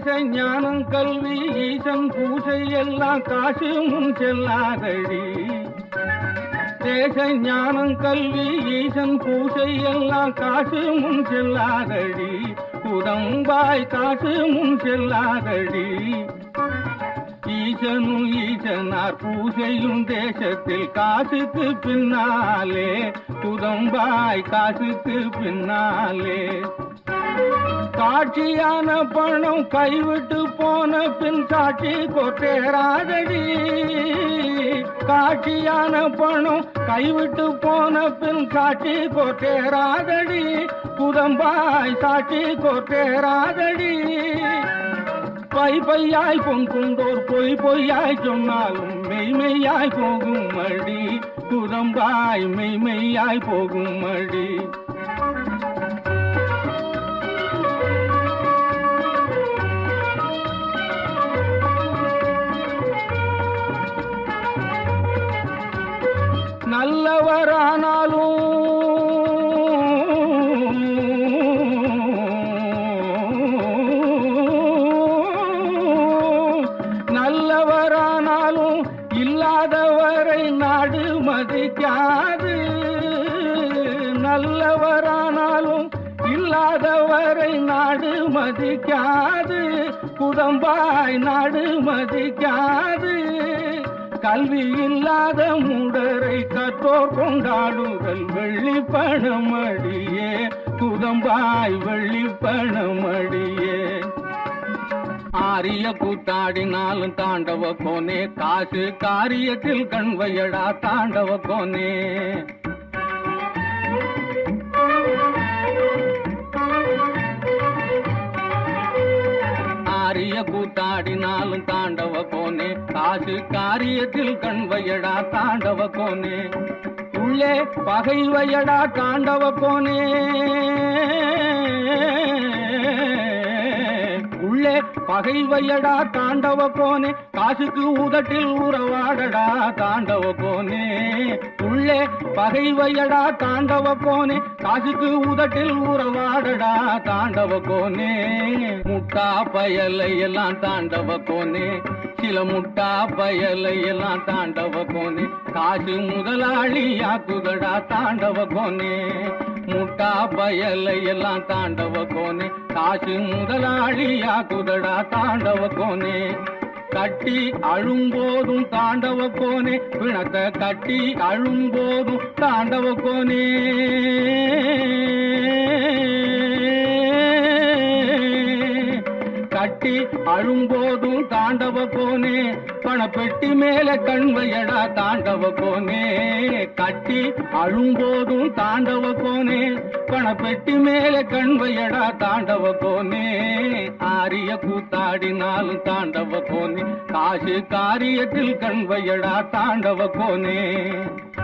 தேச ஞானம் கல்வி ஈசன் பூசை எல்லாம் காசு முன் செல்லாதடி தேச ஞானம் கல்வி ஈசன் பூசை எல்லாம் காசு முன் செல்லாதடி குதம்பாய் காசு முன் செல்லாதடி ஈசனும் ஈசனார் பூசையும் தேசத்தில் காசுக்கு பின்னாலே குதம்பாய் காசுக்கு பின்னாலே காட்சியான பணம் கைவிட்டு போன பின் சாட்சி கொட்டேராதடி காட்சியான பணம் கைவிட்டு போன பின் சாட்சி கொட்டேராதடி குதம்பாய் சாட்சி கொட்டேராதடி பை பையாய் பொங்குண்டோர் பொய் பொய்யாய் சொன்னாலும் மெய்மெய்யாய் போகும் மடி குதம்பாய் மெய்மெய்யாய் போகும் மடி நல்லவரானாலும் நல்லவரானாலும் இல்லாதவரை நாடு மதிக்காது நல்லவரானாலும் இல்லாதவரை நாடு மதிக்காது குதம்பாய் நாடு மதிக்காது கல்வி இல்லாத மூடரை கற்றோர் கொண்டாடுதல் வெள்ளி பணமடியே குதம்பாய் வெள்ளி பணமடியே ஆரிய கூத்தாடினாலும் தாண்டவ கோனே காசு காரியத்தில் கண்வையடா தாண்டவ கோனே ஆரிய கூத்தாடினாலும் தாண்டவ கோனே காசு காரியத்தில் கண்வையடா தாண்டவ கோனே உள்ளே பகை வையடா தாண்டவ கோனே உள்ளே பகை வையடா தாண்டவ கோனே காசுக்கு உதட்டில் உறவாடடா தாண்டவ கோனே உள்ளே பகை வையடா தாண்டவ கோனே காசுக்கு உதட்டில் உறவாடடா தாண்டவ கோனே முட்டா பயலை எல்லாம் தாண்டவ கோனே சில முட்டா பயலை எல்லாம் தாண்டவ கோனே காசு முதலாளியாக்குதடா தாண்டவ கோனே முட்டா பயலை எல்லாம் தாண்டவ கோனே காசு முதலாளியாக்குதடா தாண்டவ கோனே கட்டி அழும்போதும் தாண்டவ கோனே பிணத்தை கட்டி அழும்போதும் தாண்டவ கோனே கட்டி அழும்போதும் தாண்டவ கோனே பணப்பெட்டி மேல கண்வையடா தாண்டவ கோனே கட்டி அழும்போதும் தாண்டவ கோனே பணப்பெட்டி மேல கண்வையடா தாண்டவ கோனே ஆரிய கூத்தாடினாலும் தாண்டவ கோனே காசு காரியத்தில் கண்வையடா தாண்டவ கோனே